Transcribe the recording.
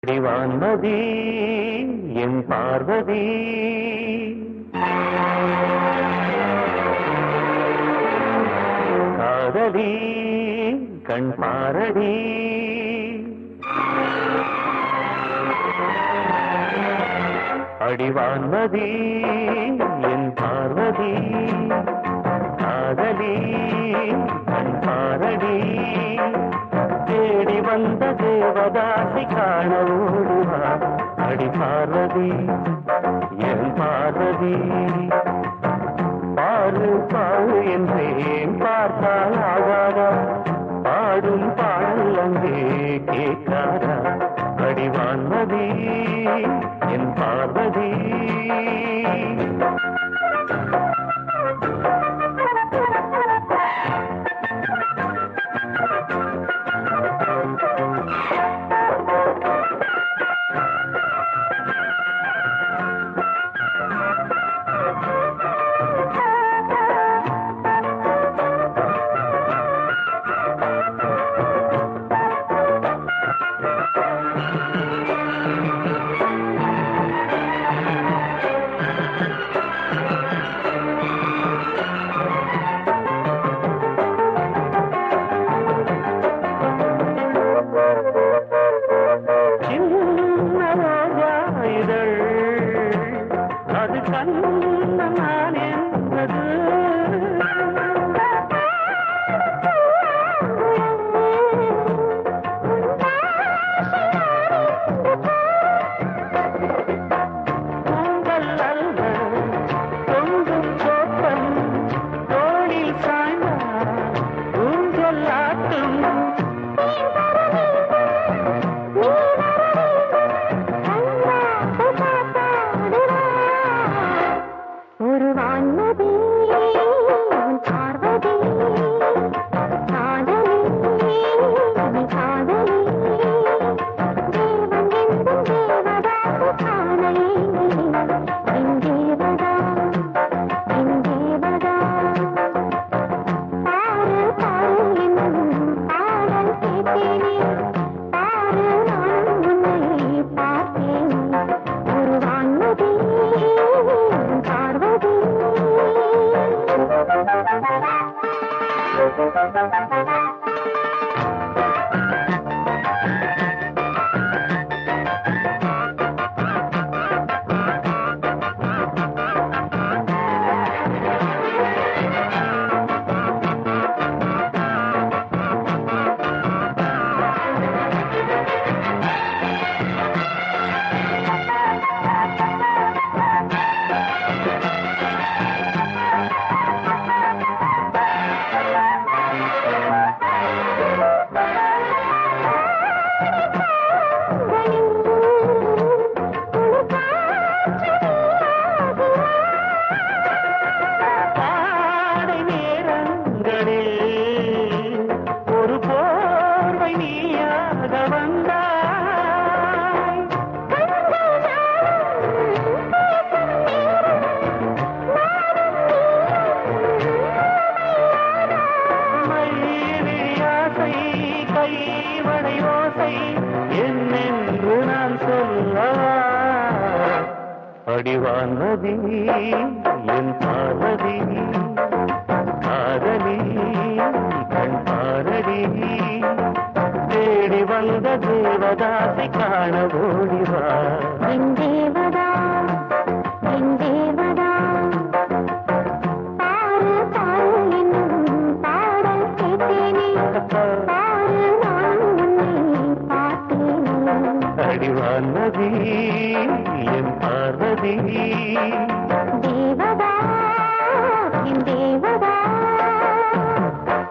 வான்மதி என் பார்வதி காதலி கண் பாரடி அடிவான்மதி என் பார்வதி காதலி கண் பாரடி தேடி வந்த தேவதாசி காண ஓடுவா அடி பார்வதி என் பார்வதி பாரு பாரு என்றேன் பார்த்தால் ஆகாதா பாடும் பாடல் அங்கே கேட்காதா அடிவான்மதி என் பார்வதி சின்ன ரோஜா இதழ் அது கண்ண நான் என்பது உங்கள் அல்ல தொங்கும் தோட்டம் தோளில் சாய்ந்தார் ஊஞ்சல் ஆட்டும் ஒரு வான்மதி உன் பார்வதி காதலி நீ காதலி தேவன் என்றும் தேவதாசு காணலே என் தேவதா என் தேவதா பாரு பாரு என்னும் பாடல் கேட்டேனே பாரு நான் உன்னை பார்த்தேனே ஒரு வான்மதி உன் பார்வதி ஆடை நேரங்களில் ஒரு போர்வை நீயாக வந்தாய் மைவிழியாசை கைவளை ஓசை என்னென்று நான் சொல்லவா அடிவான்மதி என் பார்வதி காதலி கண் பாரடி தேடி வந்த தேவதாசி காண ஓடிவா என் தேவதா என் தேவதா பாரு பாரு என்னும் பாடல் கேட்டேனே பாரு நான் உன்னை பார்த்தேனே அடிவான்மதி என் பார்வதி தேவதா